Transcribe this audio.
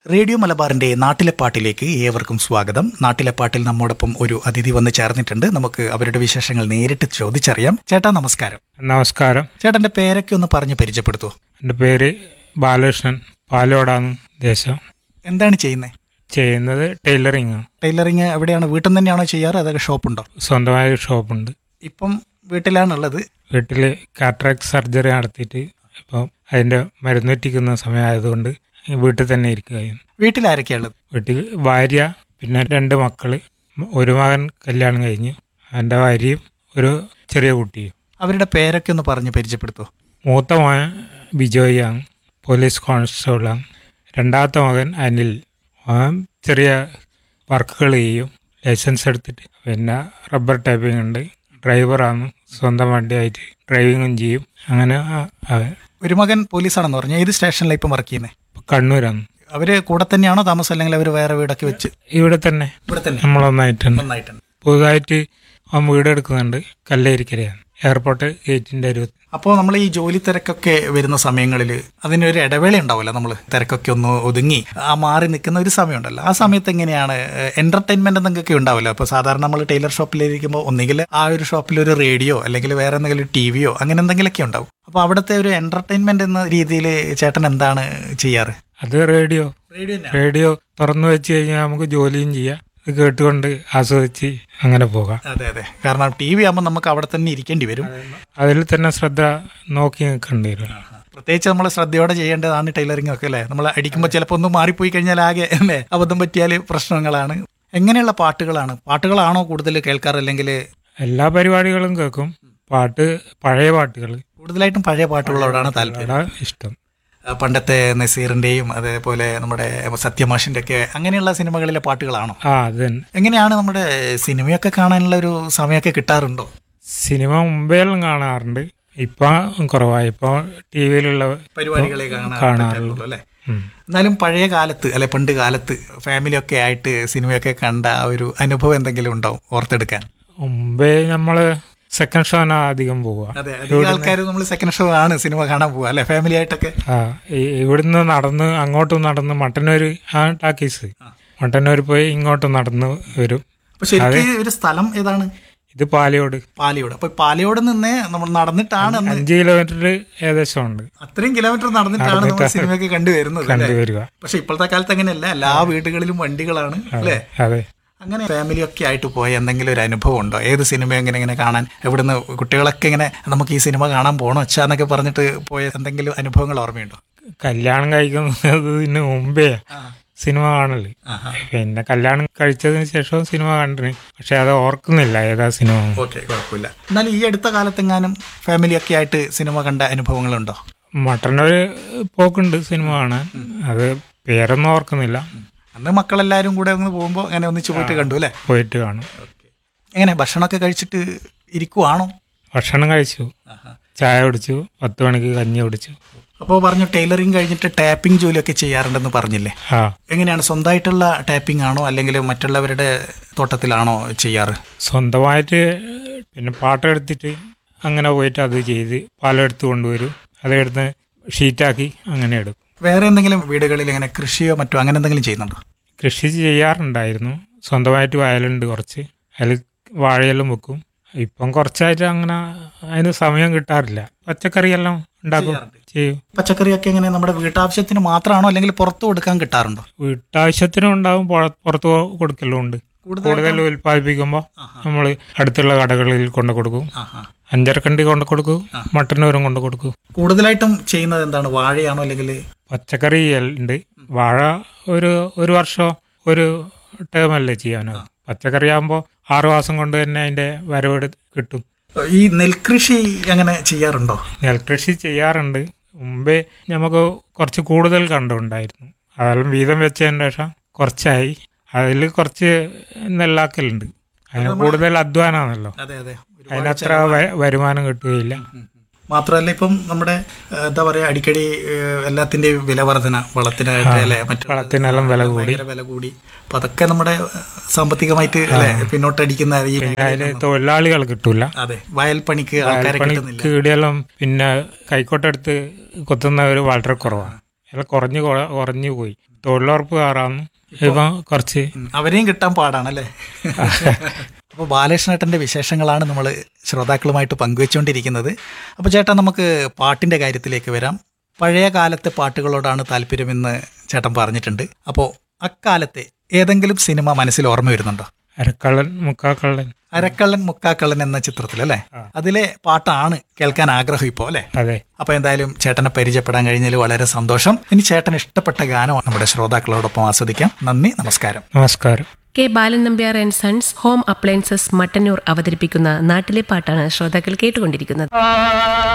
Radio മലബാറിന്റെ നാട്ടിലെ പാട്ടിലേക്ക് ഏവർക്കും സ്വാഗതം നാട്ടിലെ പാട്ടിൽ നമ്മോടൊപ്പം ഒരു അതിഥി വന്ന് ചേർന്നിട്ടുണ്ട് നമുക്ക് അവരുടെ വിശേഷങ്ങൾ നേരിട്ട് ചോദിച്ചറിയാം ചേട്ടാ നമസ്കാരം നമസ്കാരം ചേട്ടന്റെ പേരൊക്കെ ഒന്ന് പറഞ്ഞ് പരിചയപ്പെടുത്തൂ എൻ്റെ പേര് ബാലകൃഷ്ണൻ പാലോടാണ് ദേശം എന്താണ് ചെയ്യുന്നത് ചെയ്യുന്നത് ടൈലറിംഗ് ആണ് ടൈലറിങ് എവിടെയാണ് വീട്ടിൽ നിന്ന് തന്നെയാണോ ചെയ്യാറ് അതൊക്കെ ഷോപ്പുണ്ടോ സ്വന്തമായ ഒരു ഷോപ്പുണ്ട് ഇപ്പം വീട്ടിലാണുള്ളത് വീട്ടിൽ കാട്രാക്ട് സർജറി നടത്തിയിട്ട് ഇപ്പം അതിൻ്റെ മരുന്ന് വെറ്റിക്കുന്ന സമയമായതുകൊണ്ട് വീട്ടിൽ തന്നെ ഇരിക്കുകയാണ് വീട്ടിൽ ആരൊക്കെയുള്ളത് വീട്ടിൽ ഭാര്യ പിന്നെ രണ്ട് മക്കള് ഒരു മകൻ കല്യാണം കഴിഞ്ഞു എൻ്റെ ഭാര്യയും ഒരു ചെറിയ കുട്ടിയും അവരുടെ പേരൊക്കെ ഒന്ന് പറഞ്ഞ് പരിചയപ്പെടുത്തൂ മൂത്ത മകൻ ബിജോയാണ് പോലീസ് കോൺസ്റ്റബിളാണ് രണ്ടാമത്തെ മകൻ അനിൽ അവൻ ചെറിയ വർക്കുകൾ ചെയ്യും ലൈസൻസ് എടുത്തിട്ട് പിന്നെ റബ്ബർ ടൈപ്പിംഗ് ഉണ്ട് ഡ്രൈവറാണ് സ്വന്തം വണ്ടിയായിട്ട് ഡ്രൈവിങ്ങും ചെയ്യും അങ്ങനെ ആ- അവൻ ഒരു മകൻ പോലീസാണെന്ന് പറഞ്ഞു ഏത് സ്റ്റേഷനിലാണ് ഇപ്പം വർക്ക് ചെയ്യുന്നത് ഇപ്പൊ കണ്ണൂരാണ് അവര് കൂടെ തന്നെയാണോ താമസം അല്ലെങ്കിൽ അവർ വേറെ വീടൊക്കെ വെച്ച് ഇവിടെ തന്നെ ഇവിടെ തന്നെ നമ്മളൊന്നായിട്ടുണ്ട് നന്നായിട്ടുണ്ട് പുതുതായിട്ട് അവൻ വീട് എടുക്കുന്നുണ്ട് കല്ലേരിക്കരയാണ് എയർപോർട്ട് ഗേറ്റിന്റെ അരുവത്ത് അപ്പോൾ നമ്മൾ ഈ ജോലി തിരക്കൊക്കെ വരുന്ന സമയങ്ങളിൽ അതിനൊരു ഇടവേള ഉണ്ടാവുമല്ലോ നമ്മൾ തിരക്കൊക്കെ ഒന്ന് ഒതുങ്ങി ആ മാറി നിൽക്കുന്ന ഒരു സമയമുണ്ടല്ലോ ആ സമയത്ത് എങ്ങനെയാണ് എന്റർടൈൻമെന്റ് എന്തൊക്കെ ഉണ്ടാവുമല്ലോ അപ്പോൾ സാധാരണ നമ്മൾ ടൈലർ ഷോപ്പിലിരിക്കുമ്പോൾ ഒന്നുകിൽ ആ ഒരു ഷോപ്പിൽ ഒരു റേഡിയോ അല്ലെങ്കിൽ വേറെ എന്തെങ്കിലും ടി വിയോ അങ്ങനെ എന്തെങ്കിലുമൊക്കെ ഉണ്ടാവും അപ്പോൾ അവിടുത്തെ ഒരു എന്റർടൈൻമെന്റ് എന്ന രീതിയിൽ ചേട്ടൻ എന്താണ് ചെയ്യാറ് അത് റേഡിയോ റേഡിയോ റേഡിയോ തുറന്നു വെച്ച് കഴിഞ്ഞാൽ നമുക്ക് ജോലിയും ചെയ്യാം ഇത് കേട്ടുകൊണ്ട് ആസ്വദിച്ച് അങ്ങനെ പോകാം അതെ അതെ കാരണം ടി വി ആകുമ്പോൾ നമുക്ക് അവിടെ തന്നെ ഇരിക്കേണ്ടി വരും അതിൽ തന്നെ ശ്രദ്ധ നോക്കി നിൽക്കേണ്ടി വരും പ്രത്യേകിച്ച് നമ്മൾ ശ്രദ്ധയോടെ ചെയ്യേണ്ടതാണ് ടൈലറിംഗ് ഒക്കെ അല്ലേ നമ്മൾ അടിക്കുമ്പോൾ ചിലപ്പോൾ ഒന്ന് മാറിപ്പോയി കഴിഞ്ഞാൽ ആകെ അല്ലേ അബദ്ധം പറ്റിയാൽ പ്രശ്നങ്ങളാണ് എങ്ങനെയുള്ള പാട്ടുകളാണ് പാട്ടുകളാണോ കൂടുതൽ കേൾക്കാറ് അല്ലെങ്കിൽ എല്ലാ പരിപാടികളും കേൾക്കും പാട്ട് പഴയ പാട്ടുകൾ കൂടുതലായിട്ടും പഴയ പാട്ടുകളോടാണ് താല്പര്യം അതാ ഇഷ്ടം ആ, പണ്ടത്തെ നസീറിന്റെയും അതേപോലെ നമ്മുടെ സത്യമാഷിന്റെ ഒക്കെ അങ്ങനെയുള്ള സിനിമകളിലെ പാട്ടുകളാണോ ആ അത് തന്നെ എങ്ങനെയാണ് നമ്മുടെ സിനിമയൊക്കെ കാണാനുള്ള ഒരു സമയമൊക്കെ കിട്ടാറുണ്ടോ സിനിമ മുമ്പേലും കാണാറുണ്ട് ഇപ്പൊ കുറവായി ഇപ്പൊ ടി വിയിലുള്ള പരിപാടികളെ കാണാൻ കാണാറുള്ളൂ. പറ്റാറുള്ളൂ അല്ലേ ഉം. എന്നാലും പഴയ കാലത്ത് അല്ലെ പണ്ട് കാലത്ത് ഫാമിലി ഒക്കെ ആയിട്ട് സിനിമയൊക്കെ കണ്ട ആ ഒരു അനുഭവം എന്തെങ്കിലും ഉണ്ടാവും ഓർത്തെടുക്കാൻ മുമ്പേ നമ്മള് സെക്കൻഡ് ഷോനാ അധികം പോവുക അതെ അധികം ആൾക്കാർ നമ്മൾ സെക്കൻഡ് ഷോ ആണ് സിനിമ കാണാൻ പോവുക അല്ലെ ഫാമിലി ആയിട്ടൊക്കെ ആ ഈ- ഇവിടുന്ന് നടന്ന് അങ്ങോട്ടും നടന്ന് മട്ടന്നൂര് ആ ടാക്കീസ് മട്ടന്നൂർ പോയി ഇങ്ങോട്ടും നടന്ന് വരും അപ്പൊ ശരിക്കും ഒരു സ്ഥലം ഏതാണ് ഇത് പാലയോട് പാലയോട് അപ്പൊ പാലയോട് നിന്ന് നമ്മൾ നടന്നിട്ടാണ് അന്ന് അഞ്ച് കിലോമീറ്റർ ഏകദേശം ഉണ്ട് അത്രയും കിലോമീറ്റർ നടന്നിട്ടാണ് നമ്മൾ സിനിമയൊക്കെ കണ്ടുവരുന്നത് അല്ലേ കണ്ടുവരിക പക്ഷെ ഇപ്പോഴത്തെ കാലത്ത് അങ്ങനെയല്ല എല്ലാ വീടുകളിലും വണ്ടികളാണ് അല്ലേ അതെ അങ്ങനെ ഫാമിലി ഒക്കെ ആയിട്ട് പോയ എന്തെങ്കിലും ഒരു അനുഭവം ഉണ്ടോ ഏത് സിനിമ എങ്ങനെ ഇങ്ങനെ കാണാൻ ഇവിടുന്ന് കുട്ടികളൊക്കെ ഇങ്ങനെ നമുക്ക് ഈ സിനിമ കാണാൻ പോകണം അച്ഛാ എന്നൊക്കെ പറഞ്ഞിട്ട് പോയ എന്തെങ്കിലും അനുഭവങ്ങൾ ഓർമ്മയുണ്ടോ കല്യാണം കഴിക്കുന്നതിന് മുമ്പേ സിനിമ കാണല് പിന്നെ കല്യാണം കഴിച്ചതിന് ശേഷം സിനിമ കണ്ടിന് പക്ഷെ അത് ഓർക്കുന്നില്ല ഏതാ സിനിമ ഓക്കെ കുഴപ്പമില്ല എന്നാലും ഈ അടുത്ത കാലത്തെങ്ങാനും ഫാമിലി ഒക്കെ ആയിട്ട് സിനിമ കണ്ട അനുഭവങ്ങളുണ്ടോ മട്ടന്നൊരു പോക്കുണ്ട് സിനിമ കാണാൻ അത് പേരൊന്നും ഓർക്കുന്നില്ല അന്ന് മക്കളെല്ലാരും കൂടെ ഒന്ന് പോകുമ്പോൾ അങ്ങനെ ഒന്നിച്ച് പോയിട്ട് കണ്ടു അല്ലേ പോയിട്ട് കാണും എങ്ങനെ ഭക്ഷണമൊക്കെ കഴിച്ചിട്ട് ഇരിക്കുവാണോ ഭക്ഷണം കഴിച്ചു ചായ കുടിച്ചു പത്ത് മണിക്ക് കഞ്ഞി കുടിച്ചു അപ്പോൾ പറഞ്ഞു ടൈലറിങ് കഴിഞ്ഞിട്ട് ടാപ്പിംഗ് ജോലിയൊക്കെ ചെയ്യാറുണ്ടെന്ന് പറഞ്ഞില്ലേ ആ എങ്ങനെയാണ് സ്വന്തമായിട്ടുള്ള ടാപ്പിംഗ് ആണോ അല്ലെങ്കിൽ മറ്റുള്ളവരുടെ തോട്ടത്തിലാണോ ചെയ്യാറ് സ്വന്തമായിട്ട് പിന്നെ പാട്ടെടുത്തിട്ട് അങ്ങനെ പോയിട്ട് അത് ചെയ്ത് പാലെടുത്ത് കൊണ്ടുവരും അതെടുത്ത് ഷീറ്റാക്കി അങ്ങനെ എടുക്കും വേറെ എന്തെങ്കിലും വീടുകളിൽ ഇങ്ങനെ കൃഷിയോ മറ്റോ അങ്ങനെ എന്തെങ്കിലും ചെയ്യുന്നുണ്ടോ കൃഷി ചെയ്യാറുണ്ടായിരുന്നു സ്വന്തമായിട്ട് വയലുണ്ട് കുറച്ച് അതിൽ വാഴയെല്ലാം വെക്കും ഇപ്പം കുറച്ചായിട്ട് അങ്ങനെ അതിന് സമയം കിട്ടാറില്ല പച്ചക്കറിയെല്ലാം ഉണ്ടാക്കും ചെയ്യും പച്ചക്കറിയൊക്കെ എങ്ങനെ നമ്മുടെ വീട്ടാവശ്യത്തിന് മാത്രമാണോ അല്ലെങ്കിൽ പുറത്തു കൊടുക്കാൻ കിട്ടാറുണ്ടോ വീട്ടാവശ്യത്തിനും ഉണ്ടാവും പുറ- പുറത്ത് കൊടുക്കലും ഉണ്ട് കൂടുതൽ ഉൽപ്പാദിപ്പിക്കുമ്പോൾ നമ്മൾ അടുത്തുള്ള കടകളിൽ കൊണ്ടു കൊടുക്കും അഞ്ചരക്കണ്ടി കൊണ്ടു കൊടുക്കും മട്ടന്നൂരും കൊണ്ടു കൊടുക്കും കൂടുതലായിട്ടും ചെയ്യുന്നത് എന്താണ് വാഴയാണോ അല്ലെങ്കിൽ പച്ചക്കറി ഉണ്ട് വാഴ ഒരു ഒരു വർഷം ഒരു ടേമല്ലേ ചെയ്യാനോ പച്ചക്കറി ആകുമ്പോൾ ആറു മാസം കൊണ്ട് തന്നെ അതിന്റെ വരവ് കിട്ടും ഈ നെൽകൃഷി അങ്ങനെ ചെയ്യാറുണ്ടോ നെൽകൃഷി ചെയ്യാറുണ്ട് മുമ്പേ നമുക്ക് കുറച്ച് കൂടുതൽ കണ്ടുണ്ടായിരുന്നു അതെല്ലാം വീതം വെച്ചതിന് ശേഷം കുറച്ചായി അതിൽ കുറച്ച് നെല്ലാക്കലുണ്ട് അതിന് കൂടുതൽ അധ്വാനമാണല്ലോ അതെ അതെ അതിനത്ര വ- വരുമാനം കിട്ടുകയില്ല മാത്രമല്ല ഇപ്പം നമ്മുടെ ഏഹ്, എന്താ പറയാ അടിക്കടി ഏഹ്, എല്ലാത്തിന്റെയും വില വർധന വളത്തിനായിട്ട് അല്ലെ മറ്റു വളത്തിനെല്ലാം വില കൂടി ഭയങ്കര വില കൂടി അപ്പൊ അതൊക്കെ നമ്മുടെ ഏഹ്, സാമ്പത്തികമായിട്ട് അല്ലെ പിന്നോട്ടടിക്കുന്ന ഈ അതിന് തൊഴിലാളികൾ കിട്ടൂല അതെ വയൽ പണിക്ക് ആൾക്കാരെ കിട്ടുന്നില്ല പണിക്ക് ഇടിയെല്ലാം പിന്നെ കൈക്കോട്ടെടുത്ത് കൊത്തുന്നവർ വളരെ കുറവാണ് എല്ലാം കുറഞ്ഞു കൊ- കുറഞ്ഞു പോയി തൊഴിലുറപ്പുകാരാണ് ഇപ്പം കുറച്ച് ഉം, അവരെയും കിട്ടാൻ പാടാണല്ലേ അപ്പോൾ ബാലകൃഷ്ണേട്ടൻ്റെ വിശേഷങ്ങളാണ് നമ്മൾ ശ്രോതാക്കളുമായിട്ട് പങ്കുവെച്ചുകൊണ്ടിരിക്കുന്നത് അപ്പോൾ ചേട്ടാ നമുക്ക് പാട്ടിൻ്റെ കാര്യത്തിലേക്ക് വരാം പഴയ കാലത്തെ പാട്ടുകളോടാണ് താല്പര്യമെന്ന് ചേട്ടൻ പറഞ്ഞിട്ടുണ്ട് അപ്പോൾ അക്കാലത്തെ ഏതെങ്കിലും സിനിമ മനസ്സിൽ ഓർമ്മ വരുന്നുണ്ടോ അരക്കള്ളൻ മുക്കാക്കള്ളൻ അരക്കള്ളൻ മുക്കാക്കള്ളൻ എന്ന ചിത്രത്തിൽ അല്ലേ അതിലെ പാട്ടാണ് കേൾക്കാൻ ആഗ്രഹം ഇപ്പോൾ അല്ലേ അതെ അപ്പോൾ എന്തായാലും ചേട്ടനെ പരിചയപ്പെടാൻ കഴിഞ്ഞതിൽ വളരെ സന്തോഷം ഇനി ചേട്ടൻ ഇഷ്ടപ്പെട്ട ഗാനം നമ്മുടെ ശ്രോതാക്കളോടൊപ്പം ആസ്വദിക്കാം നന്ദി നമസ്കാരം നമസ്കാരം K Balan Nambiar and sons home appliances Mattannur അവതരിപ്പിക്കുന്ന നാട്ടിലെ പാട്ടാണ് ശ്രോതാക്കൾ കേട്ടുകൊണ്ടിരിക്കുന്നത്